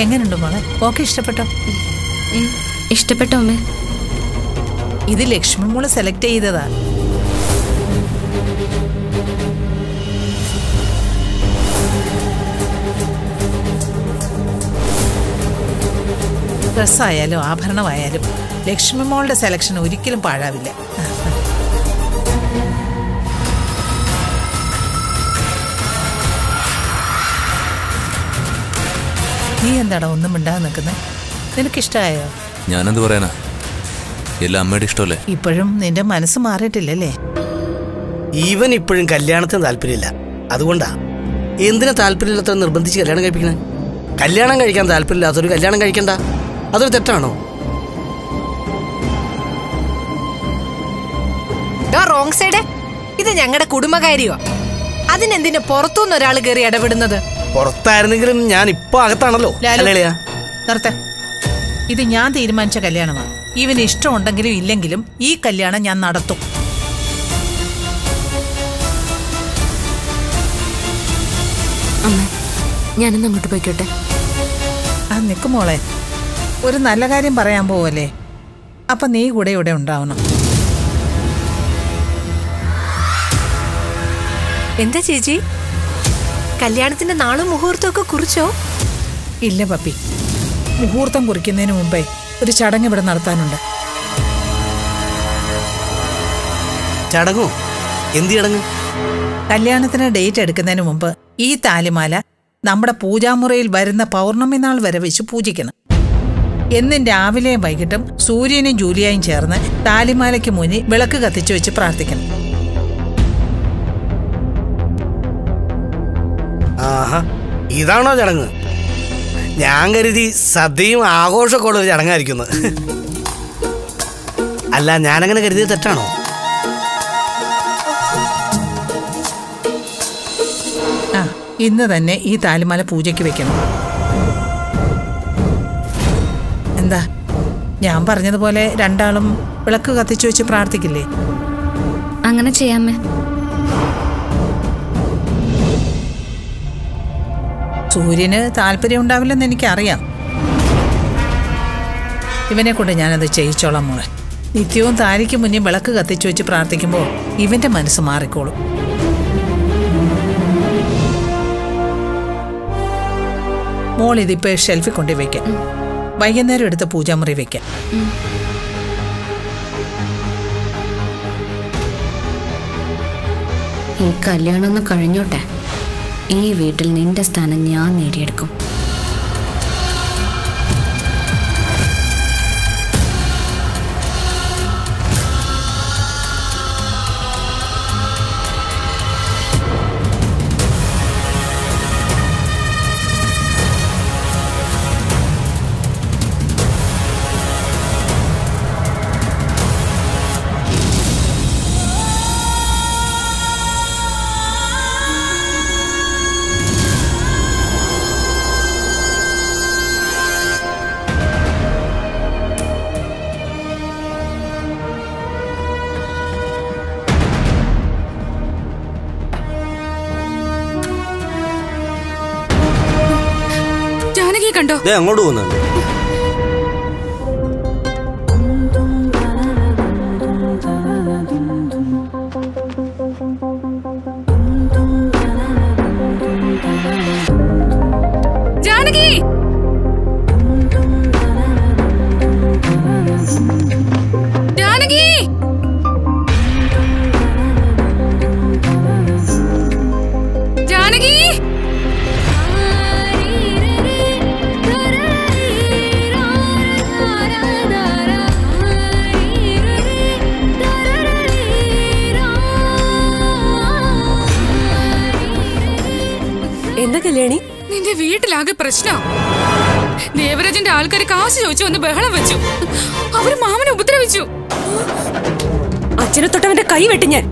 എങ്ങനെയുണ്ട് മോളെ ഓക്കെ ഇഷ്ടപ്പെട്ടോ ഉം, ഇഷ്ടപ്പെട്ടോ അമ്മേ ഇത് ലക്ഷ്മി മോള് സെലക്ട് ചെയ്തതാ ഡ്രസ്സായാലും ആഭരണമായാലും ലക്ഷ്മി മോളുടെ സെലക്ഷൻ ഒരിക്കലും പാഴാവില്ല നീ എന്താടാ ഒന്നും മിണ്ടാതെ നിൽക്കുന്നത് നിനക്കിഷ്ടമായോ ഞാനെന്ത് പറയാനാ എല്ലാം അമ്മയുടെ ഇഷ്ടമല്ലേ ഇപ്പോഴും നിന്റെ മനസ്സ് മാറിയിട്ടില്ലല്ലേ ഈവൻ ഇപ്പോഴും കല്യാണത്തിന് താല്പര്യമില്ല അതുകൊണ്ടാ എന്തിനാ താല്പര്യമില്ലാത്തവർ നിർബന്ധിച്ച് കല്യാണം കഴിപ്പിക്കണേ കല്യാണം കഴിക്കാൻ താല്പര്യമില്ലാത്തൊരു കല്യാണം കഴിക്കണ്ട അതൊരു തെറ്റാണോ റോങ് സൈഡ് ഇത് ഞങ്ങളുടെ കുടുംബകാര്യോ അതിനെന്തിനു പുറത്തുനിന്ന് ഒരാൾ കയറി ഇടപെടുന്നത് പുറത്തായിരുന്നെങ്കിലും ഞാൻ ഇപ്പൊ അകത്താണല്ലോ ലാലു. അല്ലേ അളിയാ? നിർത്ത ഇത് ഞാൻ തീരുമാനിച്ച കല്യാണമാണ് ഇവന് ഇഷ്ടമുണ്ടെങ്കിലും ഇല്ലെങ്കിലും ഈ കല്യാണം ഞാൻ നടത്തും അമ്മ ഞാനൊന്ന് അങ്ങോട്ട് പോയിക്കോട്ടെ ആ നിൽക്കും മോളെ ഒരു നല്ല കാര്യം പറയാൻ പോവല്ലേ അപ്പൊ നീ കൂടെ ഇവിടെ ഉണ്ടാവണം എന്താ ചേച്ചി കല്യാണത്തിന്റെ നാളും മുഹൂർത്തം ഒക്കെ കുറിച്ചോ ഇല്ല പപ്പി മുഹൂർത്തം കുറിക്കുന്നതിന് മുമ്പേ ഒരു ചടങ്ങ് ഇവിടെ നടത്താനുണ്ട് ചടങ്ങോ എന്ത് ചടങ്ങ് കല്യാണത്തിന് ഡേറ്റ് എടുക്കുന്നതിന് മുമ്പ് ഈ താലിമാല നമ്മുടെ പൂജാമുറിയിൽ വരുന്ന പൗർണമി നാൾ വരെ വെച്ച് പൂജിക്കണം എന്നും രാവിലെയും വൈകിട്ടും സൂര്യനും ജൂലിയായും ചേർന്ന് താലിമാലയ്ക്ക് മുന്നിൽ വിളക്ക് കത്തിച്ചു വെച്ച് പ്രാർത്ഥിക്കണം ആഹാ ഇതാണോ ചടങ്ങ് ഞാൻ കരുതി സദ്യയും ആഘോഷമൊക്കെ ഉള്ള ഒരു ചടങ്ങായിരിക്കുന്നു അല്ല ഞാനങ്ങനെ കരുതിയത് തെറ്റാണോ ആ ഇന്ന് തന്നെ ഈ താലിമാല പൂജയ്ക്ക് വെക്കണം എന്താ ഞാൻ പറഞ്ഞതുപോലെ രണ്ടാളും വിളക്ക് കത്തിച്ചു വെച്ച് പ്രാർത്ഥിക്കില്ലേ അങ്ങനെ ചെയ്യാമേ സൂര്യന് താല്പര്യം ഉണ്ടാവില്ലെന്ന് എനിക്കറിയാം ഇവനെ കൊണ്ട് ഞാനത് ചെയ്യിച്ചോളാം മോളെ നിത്യവും താലിക്ക് മുന്നിൽ വിളക്ക് കത്തിച്ചു വെച്ച് പ്രാർത്ഥിക്കുമ്പോൾ ഇവന്റെ മനസ്സ് മാറിക്കോളും മോൾ ഇതിപ്പോ ഷെൽഫിൽ കൊണ്ടു വെക്കാം വൈകുന്നേരം എടുത്ത് പൂജാമുറി വെക്കാം ഈ കല്യാണം ഒന്ന് കഴിഞ്ഞോട്ടെ ഈ വീട്ടിൽ നിന്റെ സ്ഥാനം ഞാൻ നേടിയെടുക്കും ജാനകി കണ്ടോ ദേ അങ്ങോട്ട് പോകുന്നുണ്ട് ജാനകി ജാനകി ജാനകി എന്താ കല്യാണി നിന്റെ വീട്ടിലാകെ പ്രശ്നം ദേവരാജന്റെ ആൾക്കാർ കാശ് ചോദിച്ചു വന്ന് ബഹളം വെച്ചു അവര് മാമനെ ഉപദ്രവിച്ചു അച്ഛനെ തൊട്ടവന്റെ കൈ വെട്ടി ഞാൻ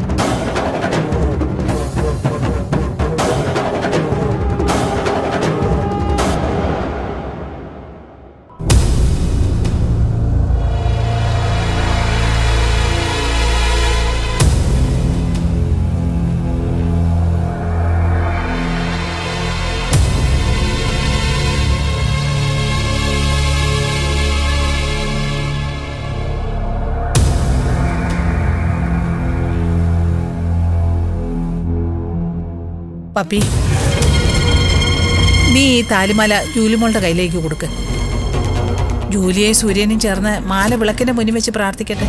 പപ്പി നീ ഈ താലിമാല ജൂലിമോളുടെ കയ്യിലേക്ക് കൊടുക്ക് ജൂലിയെ സൂര്യനും ചേർന്ന് മാല വിളക്കിന്റെ മുന്നിൽ വെച്ച് പ്രാർത്ഥിക്കട്ടെ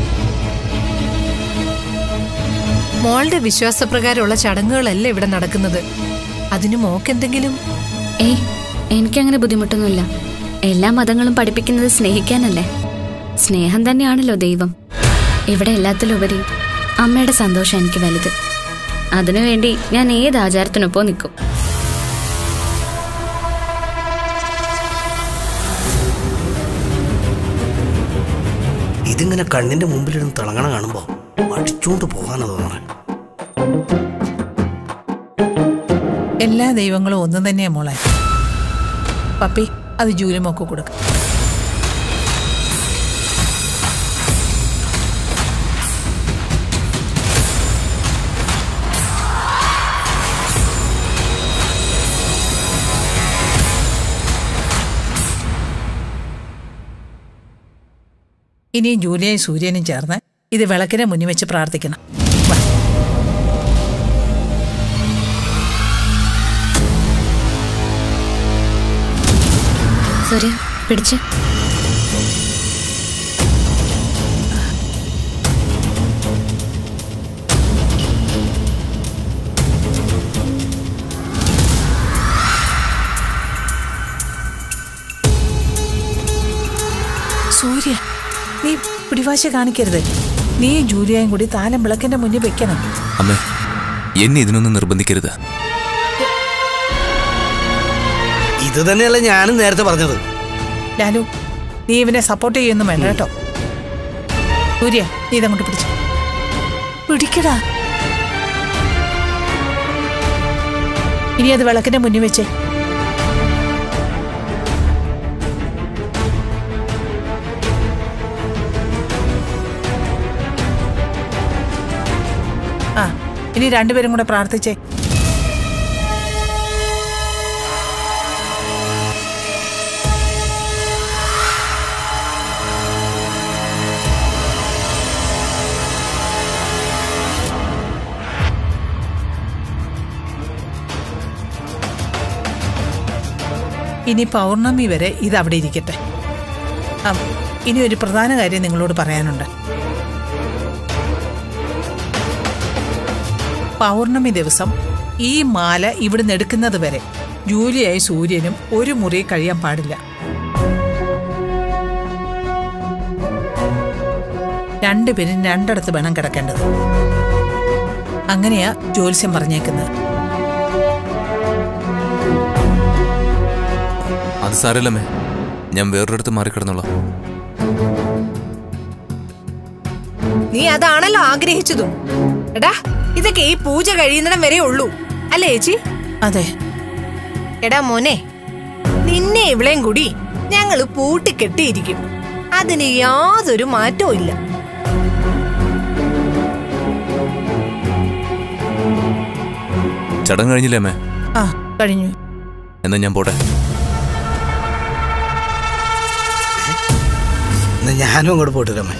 മോളുടെ വിശ്വാസപ്രകാരമുള്ള ചടങ്ങുകളല്ല ഇവിടെ നടക്കുന്നത് അതിന് മോക്കെന്തെങ്കിലും ഏയ് എനിക്കങ്ങനെ ബുദ്ധിമുട്ടൊന്നുമില്ല എല്ലാ മതങ്ങളും പഠിപ്പിക്കുന്നത് സ്നേഹിക്കാനല്ലേ സ്നേഹം തന്നെയാണല്ലോ ദൈവം ഇവിടെ എല്ലാത്തിലുപരി അമ്മയുടെ സന്തോഷം എനിക്ക് വലുത് അതിനുവേണ്ടി ഞാൻ ഏത് ആചാരത്തിനൊപ്പം നിൽക്കും ഇതിങ്ങനെ കണ്ണിന്റെ മുമ്പിലിരുന്ന് തിളങ്ങണ കാണുമ്പോ മടിച്ചോണ്ട് പോകാനാ തോന്നണേ എല്ലാ ദൈവങ്ങളും ഒന്നും തന്നെയാ മോളെ പപ്പി അത് ജൂലിമോക്ക് കൊടുക്ക ഇനി ജൂലിയയും സൂര്യനും ചേർന്ന് ഇത് വിളക്കിനെ മുന്നിൽ വെച്ച് പ്രാർത്ഥിക്കണം വാ. സൂര്യ പിടിച്ച് സൂര്യ നീ പിടിവാശ കാണിക്കരുത് നീ ജൂലിയയും കൂടി താലം വിളക്കിന്റെ മുന്നിൽ വെക്കണം അമ്മേ എന്നെ ഇതിനൊന്നും നിർബന്ധിക്കരുത് ഇത് തന്നെയല്ല ഞാനും നേരത്തെ പറഞ്ഞത് ലാലു നീ ഇവനെ സപ്പോർട്ട് ചെയ്യൊന്നും വേണ്ട കേട്ടോ സൂര്യ നീ ഇതങ്ങോട്ട് പിടിച്ചു പിടിക്കടാ ഇനി അത് വിളക്കിന്റെ മുന്നിൽ വെച്ചേ ആ ഇനി രണ്ടുപേരും കൂടെ പ്രാർത്ഥിച്ചേ ഇനി പൗർണമി വരെ ഇത് അവിടെ ഇരിക്കട്ടെ ആ, ഇനി ഒരു പ്രധാന കാര്യം നിങ്ങളോട് പറയാനുണ്ട് പൗർണമി ദിവസം ഈ മാല ഇവിടുന്ന് എടുക്കുന്നത് വരെ ജൂലിയായി സൂര്യനും ഒരു മുറി കഴിയാൻ പാടില്ല രണ്ടുപേരും രണ്ടിടത്ത് വേണം കിടക്കേണ്ടത് അങ്ങനെയാ ജ്യോത്സ്യം പറഞ്ഞേക്കുന്നത് അത് സാരല്ലമ്മേ ഞാൻ വേറൊരിടത്ത് മാറിക്കിടന്നോളാം നീ അതാണല്ലോ ആഗ്രഹിച്ചതും എടാ ഇതൊക്കെ ഈ പൂജ കഴിയുന്നിടം വരെ ഉള്ളൂ അല്ലേ ചേച്ചി അതെ എടാ മോനെ നിന്നെ ഇവിളെയും കൂടി ഞങ്ങള് പൂട്ടിക്കെട്ടിയിരിക്കും അതിന് യാതൊരു മാറ്റവും ഇല്ല ചടങ്ങ് കഴിഞ്ഞില്ലേ അമ്മേ ആ കഴിഞ്ഞു എന്നാ ഞാൻ പോട്ടെ എന്നാ ഞാനും അങ്ങോട്ട് പോയിട്ട് രമേ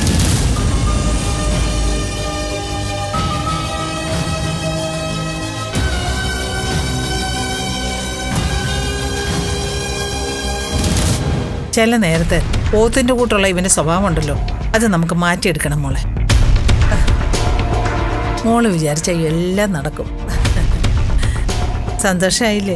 ചില നേരത്ത് പോത്തിന്റെ കൂട്ടുള്ള ഇവന്റെ സ്വഭാവം ഉണ്ടല്ലോ അത് നമുക്ക് മാറ്റിയെടുക്കണം മോളെ മോള് വിചാരിച്ച എല്ലാം നടക്കും സന്തോഷമായില്ലേ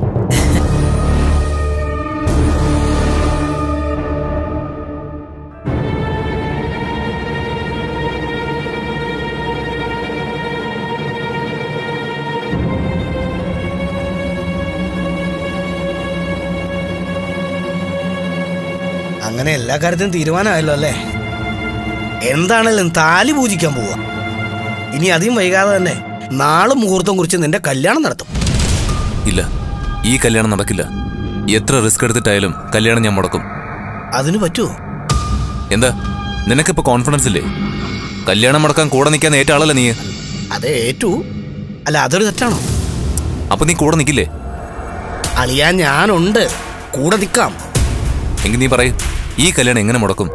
അങ്ങനെ എല്ലാ കാര്യത്തിനും തീരുമാനമായല്ലോ അല്ലേ എന്താണേലും താലി പൂജിക്കാൻ പോവാ ഇനി അധികം വൈകാതെ തന്നെ നാളെ മുഹൂർത്തം കുറിച്ച് നിന്റെ കല്യാണം നടത്തും ഇല്ല ഈ കല്യാണം നടക്കില്ല എത്ര റിസ്ക് എടുത്തിട്ടായാലും കല്യാണം ഞാൻ മുടക്കും അതിന് പറ്റുമോ എന്താ നിനക്കിപ്പോ കോൺഫിഡൻസ് ഇല്ലേ കല്യാണം മുടക്കാൻ കൂടെ നിൽക്കാൻ ഏറ്റ ആളല്ലേ നീ അത് ഏറ്റു അല്ല അതൊരു തെറ്റാണോ അപ്പൊ നീ കൂടെ നിൽക്കില്ലേ അളിയാൻ ഞാനുണ്ട് കൂടെ നിൽക്കാം എങ്കിൽ നീ പറയ് ഈ കല്യാണം എങ്ങനെ മുടക്കും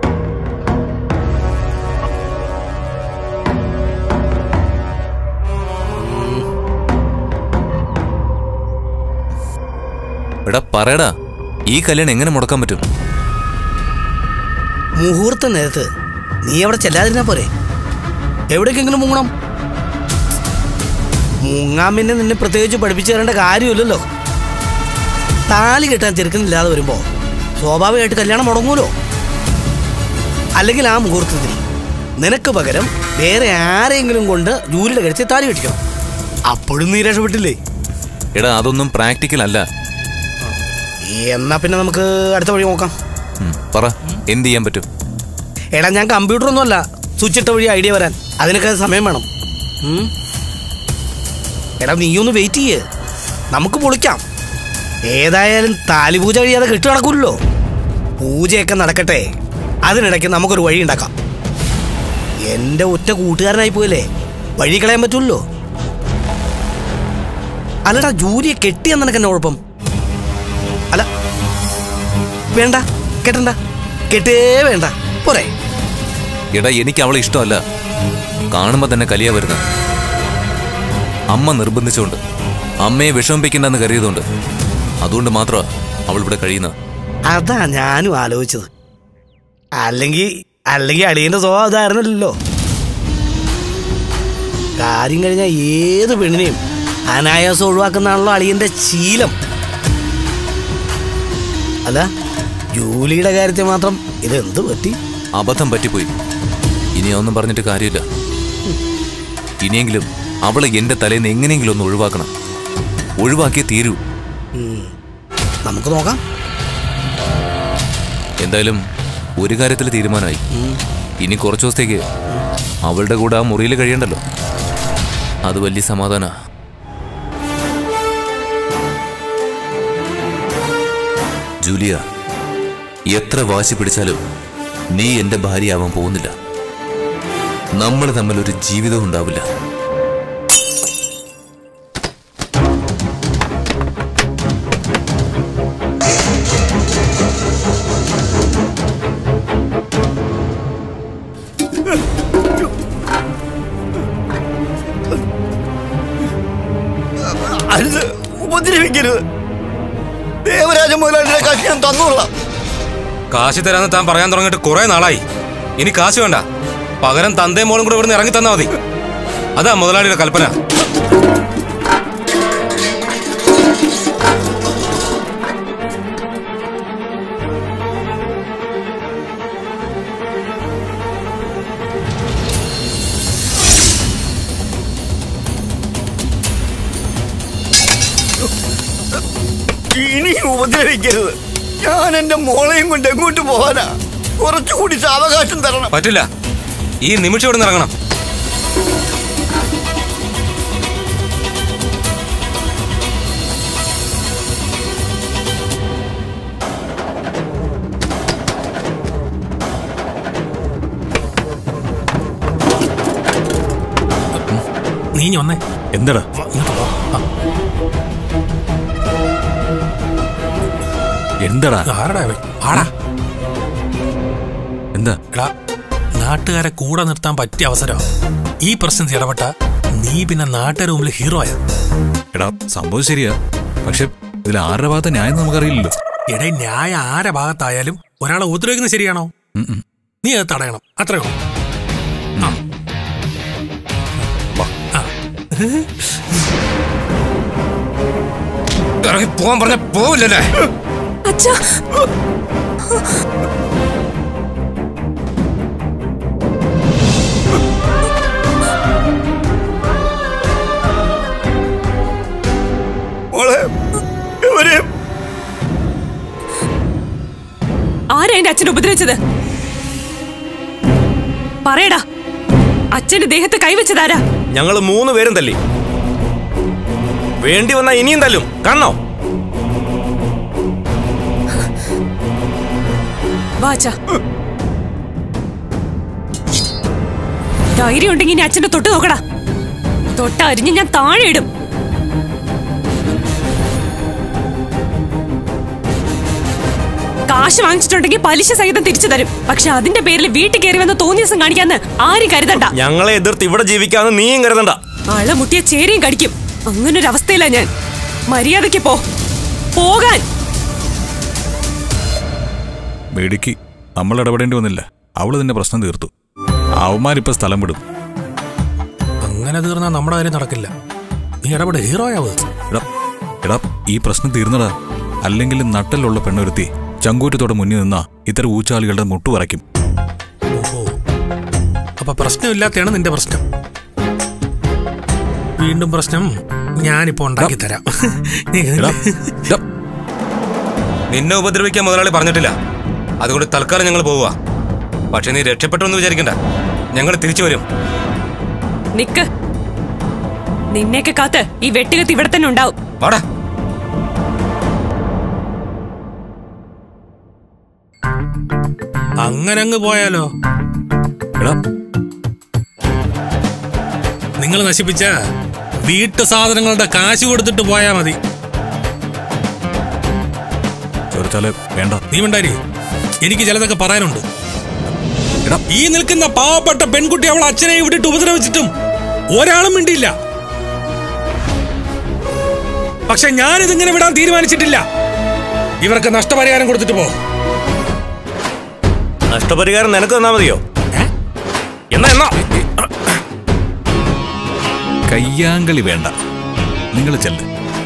എടാ പറയടാ ഈ കല്യാണം എങ്ങനെ മുടക്കാൻ പറ്റും മുഹൂർത്ത നേരത്ത് നീ അവിടെ ചെല്ലാതിരുന്നാ പോരെ എവിടേക്കെങ്കിലും മുങ്ങണം മുങ്ങാൻ പിന്നെ നിന്നെ പ്രത്യേകിച്ച് പഠിപ്പിച്ചു തരേണ്ട കാര്യമില്ലല്ലോ താലി കെട്ടാൻ ചെറുക്കനില്ലാതെ വരുമ്പോ സ്വാഭാവികമായിട്ട് കല്യാണം മുടങ്ങൂലോ അല്ലെങ്കിൽ ആ മുഹൂർത്തത്തിൽ നിനക്ക് പകരം വേറെ ആരെങ്കിലും കൊണ്ട് ജൂലിയുടെ കഴിച്ച് താലി കെട്ടിക്കണം അപ്പോഴും നീ രക്ഷപ്പെട്ടില്ലേ എടാ അതൊന്നും പ്രാക്ടിക്കൽ അല്ല എന്നാ പിന്നെ നമുക്ക് അടുത്ത വഴി നോക്കാം ഉം, പറ എന്ത് ചെയ്യാൻ പറ്റും എടാ ഞാൻ കമ്പ്യൂട്ടർ ഒന്നുമല്ല സ്വിച്ച് ഇട്ട വഴി ഐഡിയ വരാൻ അതിനൊക്കെ സമയം വേണം ഉം. എടാ നീ ഒന്ന് വെയിറ്റ് ചെയ്യ് നമുക്ക് പൊളിക്കാം ഏതായാലും താലിപൂജ കഴിയാതെ കെട്ടു നടക്കൂല്ലോ പൂജയൊക്കെ നടക്കട്ടെ അതിനിടയ്ക്ക് നമുക്കൊരു വഴി ഉണ്ടാക്കാം എന്റെ ഒറ്റ കൂട്ടുകാരനായി പോയല്ലേ വഴി കളയാൻ പറ്റുമല്ലോ അല്ലടാ ജൂലിയെ കെട്ടിയെന്ന് നിനക്ക് എന്നെ കുഴപ്പം അല്ല വേണ്ട കെട്ടണ്ട കെട്ടേ വേണ്ട പോരെ എടാ എനിക്ക് അവളെ ഇഷ്ടമല്ല കാണുമ്പോ തന്നെ കലിയാ വരുന്നത് അമ്മ നിർബന്ധിച്ചുകൊണ്ട് അമ്മയെ വിഷമിപ്പിക്കണ്ടെന്ന് കരുതിയതുകൊണ്ട് അതുകൊണ്ട് മാത്രമാ അവൾ ഇവിടെ കഴിയുന്നത് അതാ ഞാനും ആലോചിച്ചത് അല്ലെങ്കിൽ അല്ലെങ്കിൽ അളിയന്റെ സ്വഭാവം അതായിരുന്നല്ലോ കാര്യം കഴിഞ്ഞാൽ ഏത് പെണ്ണിനെയും അനായാസം ഒഴിവാക്കുന്നതാണല്ലോ അളിയന്റെ ശീലം അല്ല ജൂലിയുടെ കാര്യത്തിൽ മാത്രം ഇത് എന്ത് പറ്റി അബദ്ധം പറ്റിപ്പോയി ഇനി ഒന്നും പറഞ്ഞിട്ട് കാര്യമില്ല ഇനിയെങ്കിലും അവളെ എന്റെ തലേന്ന് എങ്ങനെയെങ്കിലും ഒന്ന് ഒഴിവാക്കണം ഒഴിവാക്കിയേ തീരൂ ഉം. നമുക്ക് നോക്കാം എന്തായാലും ഒരു കാര്യത്തിൽ തീരുമാനമായി ഇനി കുറച്ചു ദിവസത്തേക്ക് അവളുടെ കൂടെ ആ മുറിയിൽ കഴിയണ്ടല്ലോ അത് വലിയ സമാധാന ജൂലിയ എത്ര വാശി പിടിച്ചാലും നീ എന്റെ ഭാര്യയാവാൻ പോകുന്നില്ല നമ്മൾ തമ്മിൽ ഒരു ജീവിതം ഉണ്ടാവില്ല അരുത് ഉപദ്രവിക്കരുത് ദേവരാജ മുതലാളിയുടെ കാശ് ഞാൻ തന്നോളാം കാശ് തരാന്ന് താൻ പറയാൻ തുടങ്ങിയിട്ട് കുറെ നാളായി ഇനി കാശ് വേണ്ട പകരം തന്തയും മോളും കൂടെ ഇവിടുന്ന് ഇറങ്ങി തന്നാ മതി അതാ മുതലാളിയുടെ കൽപ്പന ഇനി ഉപദ്രവിക്കരുത് ഞാൻ എന്റെ മോളെയും കൊണ്ട് എങ്ങോട്ട് പോവാനാ കുറച്ചുകൂടി സാവകാശം തരണം പറ്റില്ല ഈ നിമിഷം ഇവിടെ ഇറങ്ങണം നീ ഇനി വന്നേ എന്താടാ വാ, ഇങ്ങോട്ട് വാ. ആ, എന്താടാ ആരെടാ ഇവൻ? ആടാ എന്താ എടാ നാട്ടുകാരെ കൂടെ നിർത്താൻ പറ്റിയ അവസരം ഈ പ്രശ്നത്തിൽ ഇടപെട്ട നീ പിന്നെ നാട്ടുകാരുടെ മുമ്പിൽ ഹീറോ ആയ എടാ സംഭവം ശരിയാ പക്ഷെ ഇതിൽ ആരുടെ ഭാഗത്ത് ന്യായം നമുക്കറിയില്ലല്ലോ എടേ ന്യായ ആരെ ഭാഗത്തായാലും ഒരാളെ ഉപദ്രവിക്കുന്നത് ശരിയാണോ ഉം ഉം. നീ അത് തടയണം അത്രേ ഉള്ളൂ ആ. ആ. ഇറങ്ങി പോകാൻ പറഞ്ഞ പോവില്ലല്ലേ അച്ഛാ മോളെ ഇവരെ ആരാ എന്റെ അച്ഛനെ ഉപദ്രവിച്ചത് പറയടാ അച്ഛന്റെ ദേഹത്ത് കൈവച്ചതാരാ ഞങ്ങള് മൂന്ന് പേരും തല്ലി വേണ്ടി വന്നാ ഇനിയും തല്ലും കാണണോ വാച്ച ധൈര്യം ഉണ്ടെങ്കിൽ ഇനി അച്ഛന്റെ തൊട്ട് നോക്കടാ തൊട്ട അരിഞ്ഞ് ഞാൻ താഴെ ഇടും കാശ് വാങ്ങിച്ചിട്ടുണ്ടെങ്കിൽ പലിശ സഹിതം തിരിച്ചു തരും പക്ഷെ അതിന്റെ പേരിൽ വീട്ടിൽ കയറി വന്ന് തോന്നിയ ദിവസം കാണിക്കാന്ന് ആരും കരുതണ്ട ഞങ്ങളെ എതിർത്ത് ഇവിടെ ജീവിക്കാന്ന് നീയും കരുതണ്ട ആളെ മുട്ടിയ ചേരയും കടിക്കും അങ്ങനൊരു അവസ്ഥയിലാ ഞാൻ മര്യാദയ്ക്ക് പോ പോകാൻ മേടിക്ക് നമ്മൾ ഇടപെടേണ്ടി വന്നില്ല അവള് തന്നെ പ്രശ്നം തീർത്തു അവന്മാരിപ്പോ സ്ഥലം വിടും അങ്ങനെ തീർന്നാൽ നമ്മുടെ കാര്യം നടക്കില്ല നീ ഇടപെട് ഹീറോയാവ് എടാ എടാ ഈ പ്രശ്നം തീർന്നടാ അല്ലെങ്കിൽ നട്ടലുള്ള പെണ്ണൊരുത്തി ചങ്കൂറ്റത്തോടെ മുന്നിൽ നിന്നാ ഇത്തരം ഊച്ചാളികളുടെ മുട്ടു പറയ്ക്കും ഓഹോ അപ്പൊ പ്രശ്നമില്ലാത്തതാണ് നിന്റെ പ്രശ്നം വീണ്ടും പ്രശ്നം ഞാനിപ്പോ ഉണ്ടാക്കി തരാം നീ എടാ, എടാ, നിന്നെ ഉപദ്രവിക്കാൻ മുതലാളി പറഞ്ഞിട്ടില്ല അതുകൊണ്ട് തൽക്കാലം ഞങ്ങൾ പോവുക പക്ഷെ നീ രക്ഷപ്പെട്ടു എന്ന് വിചാരിക്കണ്ട ഞങ്ങൾ തിരിച്ചു വരും നിക്ക് നിന്നെയൊക്കെ കാത്ത് ഈ വെട്ടികത്ത് ഇവിടെ തന്നെ ഉണ്ടാവും വാടാ അങ്ങനെ അങ്ങ് പോയാലോ എടാ നിങ്ങൾ നശിപ്പിച്ച വീട്ടു സാധനങ്ങളുടെ കാശ് കൊടുത്തിട്ട് പോയാ മതി ചോദിച്ചാല് വേണ്ട നീ മിണ്ടാരി എനിക്ക് ചിലതൊക്കെ പറയാനുണ്ട് എടാ. ഈ നിൽക്കുന്ന പാവപ്പെട്ട പെൺകുട്ടി അവൾ അച്ഛനെ വിട്ടിട്ട് ഉപദ്രവിച്ചിട്ടും ഒരാളും മിണ്ടിയില്ല പക്ഷെ ഞാനിതിങ്ങനെ വിടാൻ തീരുമാനിച്ചിട്ടില്ല ഇവർക്ക് നഷ്ടപരിഹാരം കൊടുത്തിട്ട് പോ നഷ്ടപരിഹാരം നിനക്ക് തന്നാ മതിയോ എന്നാ എന്നാ കയ്യാങ്കളി വേണ്ട നിങ്ങൾ ചെല്ല്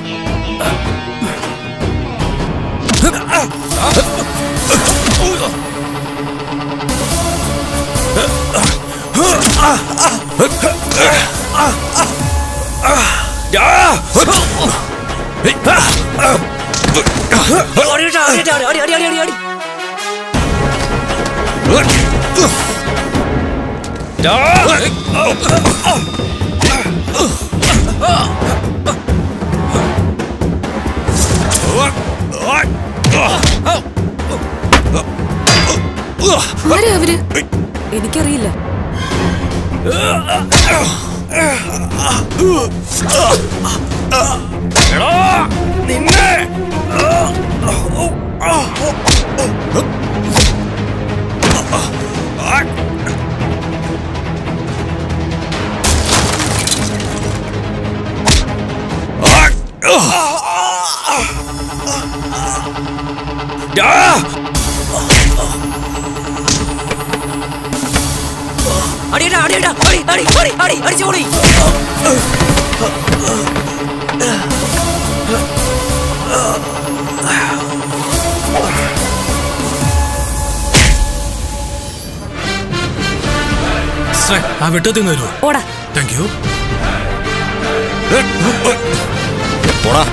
ആരാ അവര് എനിക്കറിയില്ല അടിയടാ അടിയടാ അടി അടി അടി അടി അടിച്ചോടി സിസ്റ്ററെ, ആ വെട്ടത്തിൽ നിന്ന് വരുമോ ഓടാ താങ്ക് യു പോടാ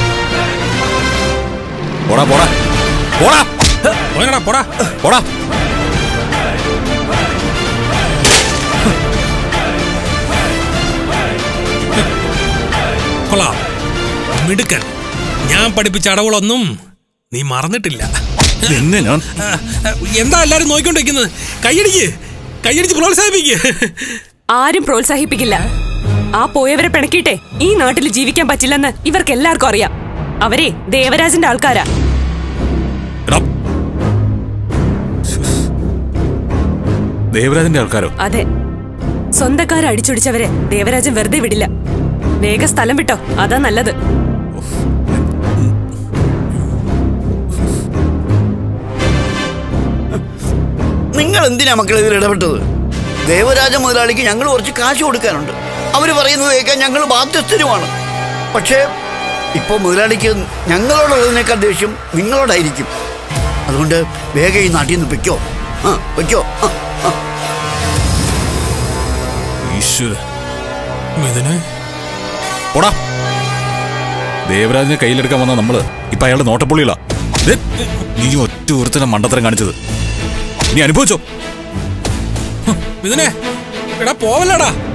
പോടാ പോടാ പോടാ പോയടാ പോടാ പോടാ കൊള്ളാം മിടുക്കൻ ഞാൻ പഠിപ്പിച്ച അടവുകളൊന്നും നീ മറന്നിട്ടില്ല എന്നെ ഞാൻ ആ, എന്താ എല്ലാരും നോക്കിക്കൊണ്ടിരിക്കുന്നത് കൈയടിക്ക് കൈയടിച്ച് പ്രോത്സാഹിപ്പിക്ക് ആരും പ്രോത്സാഹിപ്പിക്കില്ല ആ പോയവരെ പിണക്കിയിട്ടെ ഈ നാട്ടിൽ ജീവിക്കാൻ പറ്റില്ലെന്ന് ഇവർക്ക് എല്ലാവർക്കും അറിയാം അവരെ ദേവരാജന്റെ ആൾക്കാരാ എടാ. ദേവരാജന്റെ ആൾക്കാരോ അതെ സ്വന്തക്കാരെ അടിച്ചൊടിച്ചവരെ ദേവരാജൻ വെറുതെ വിടില്ല വേഗം സ്ഥലം വിട്ടോ അതാ നല്ലത് നിങ്ങൾ എന്തിനാ മക്കളെ ഇതിൽ ഇടപെട്ടത് ദേവരാജ മുതലാളിക്ക് ഞങ്ങൾ കുറച്ച് കാശ് കൊടുക്കാനുണ്ട് അവര് പറയുന്നത് കേൾക്കാൻ ഞങ്ങൾ ബാധ്യസ്ഥരുമാണ് പക്ഷേ ഇപ്പോൾ മുതലാളിക്ക് ഞങ്ങളോടുള്ളതിനേക്കാൾ ദേഷ്യം നിങ്ങളോടായിരിക്കും അതുകൊണ്ട് വേഗം ഈ നാട്ടിൽ നിന്ന് വെക്കോ ആ വെക്കോ ആ, ആ. ഈശ്വര ഇതിന് പോടാ ദേവരാജിനെ കയ്യിലെടുക്കാൻ വന്ന നമ്മള് ഇപ്പൊ അയാളുടെ നോട്ടപ്പുള്ളികളാ ദേ, നീ ഒറ്റ ഒരുത്തനെ മണ്ടത്തരം കാണിച്ചത് നീ അനുഭവിച്ചോ ഇതിനെ എടാ പോവല്ലടാ